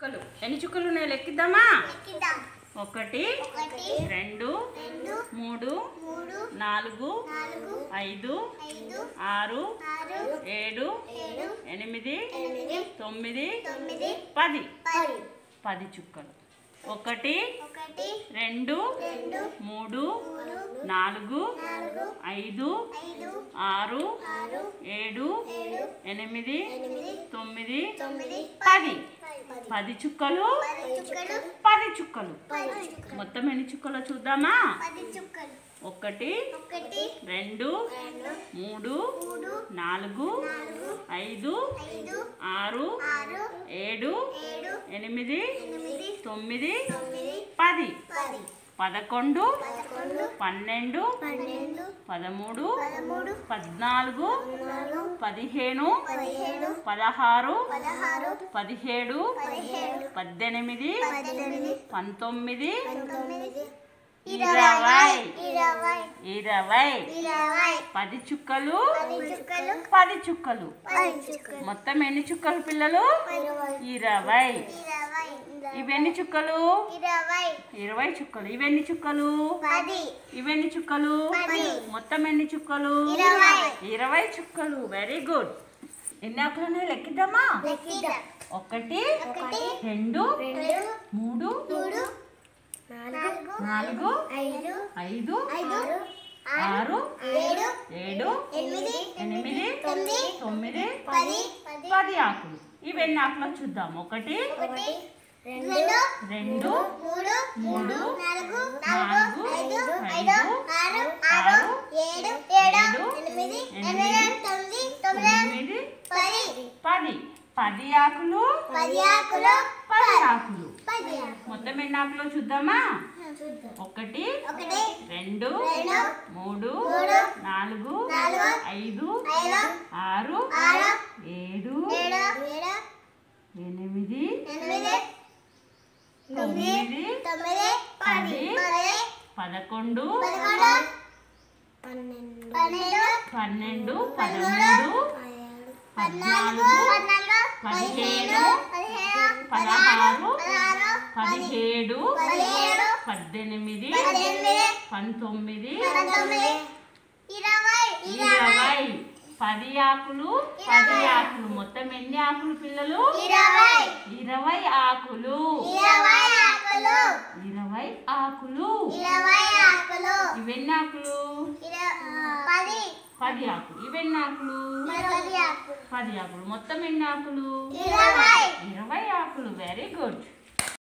చుక్కలు ఎన్ని చుక్కలు ఉన్నాయి లెక్కిద్దామా లెక్కిద్దాం ఒకటి ఒకటి రెండు రెండు మూడు మూడు నాలుగు నాలుగు ఐదు ఐదు ఆరు ఆరు ఏడు ఏడు ఎనిమిది ఎనిమిది తొమ్మిది తొమ్మిది పది పది పది చుక్కలు ఒకటి ఒకటి రెండు రెండు మూడు మూడు నాలుగు నాలుగు ఐదు ఐదు ఆరు ఆరు ఏడు ఏడు ఎనిమిది ఎనిమిది తొమ్మిది తొమ్మిది పది పది పది చుక్కలు పది చుక్కలు పది చుక్కలు పది చుక్కలు మొత్తం ఎన్ని చుక్కలు చూద్దామా పది చుక్కలు ఒకటి ఒకటి రెండు రెండు మూడు మూడు నాలుగు నాలుగు ఐదు ఐదు ఆరు ఆరు ఏడు ఏడు ఎనిమిది ఎనిమిది తొమ్మిది తొమ్మిది పది పది పదకొండు పదకొండు పన్నెండు పన్నెండు పదమూడు పదమూడు పద్నాలుగు పద్నాలుగు పదిహేను పదిహేడు పదహారు పదహారు పదిహేడు పదిహేడు పద్దెనిమిది పద్దెనిమిది పంతొమ్మిది పంతొమ్మిది ఇరవై ఇరవై ఇరవై ఇరవై పది చుక్కలు పది చుక్కలు పది చుక్కలు పది చుక్కలు మొత్తం ఎన్ని చుక్కలు పిల్లలు ఇరవై ఇరవై ఇరవై ఇవెన్ని చుక్కలు ఇరవై ఇరవై చుక్కలు ఇవెన్ని చుక్కలు పది ఇవెన్ని చుక్కలు పది. మొత్తం ఎన్ని చుక్కలు ఇరవై. ఇరవై చుక్కలు వెరీ గుడ్ ఎన్ని ఆకులు లెక్కిద్దామా లెక్కిద్దాం ఒకటి ఒకటి రెండు రెండు మూడు మూడు నాలుగు నాలుగు ఐదు ఐదు ఐదు ఆరు ఏడు ఏడు ఎనిమిది ఎనిమిది తొమ్మిది తొమ్మిది పది పది పది ఆకులు ఇవెన్ని ఆకులు చూద్దాం ఒకటి ఒకటి రెండు రెండు మూడు మూడు నాలుగు నాలుగు ఐదు ఐదు ఐదు ఆరు ఆరు ఆరు ఏడు ఏడు ఏడు ఎనిమిది ఎనిమిది ఎనిమిది తొమ్మిది తొమ్మిది తొమ్మిది పది పది పది ఆకులు పది ఆకులు పది ఆకులు పది మొత్తం ఎన్ని ఆకులు చూద్దామా చూద్దాం ఒకటి ఒకటి రెండు రెండు మూడు మూడు నాలుగు నాలుగు ఐదు ఐదు ఆరు ఆరు ఏడు ఏడు ఏడు ఎనిమిది ఎనిమిది తొమ్మిది తొమ్మిది పది పది పదకొండు పదకొండు పన్నెండు పన్నెండు పన్నెండు పదమూడు పద్నాలుగు పద్నాలుగు పదిహేను పదిహేను పదహారు పదహారు పదిహేడు పదిహేడు పద్దెనిమిది పద్దెనిమిది పంతొమ్మిది పంతొమ్మిది ఇరవై ఇరవై పది ఆకులు పది ఆకులు మొత్తం ఎన్ని ఆకులు పిల్లలు ఇరవై ఇరవై ఆకులు ఇరవై ఆకులు ఇరవై ఆకులు ఇరవై ఆకులు ఇవెన్ని ఆకులు ఇర- పది పది ఆకులు ఇవెన్ని ఆకులు పది ఆకులు పది ఆకులు మొత్తం ఎన్ని ఆకులు ఇరవై ఇరవై ఆకులు వెరీ గుడ్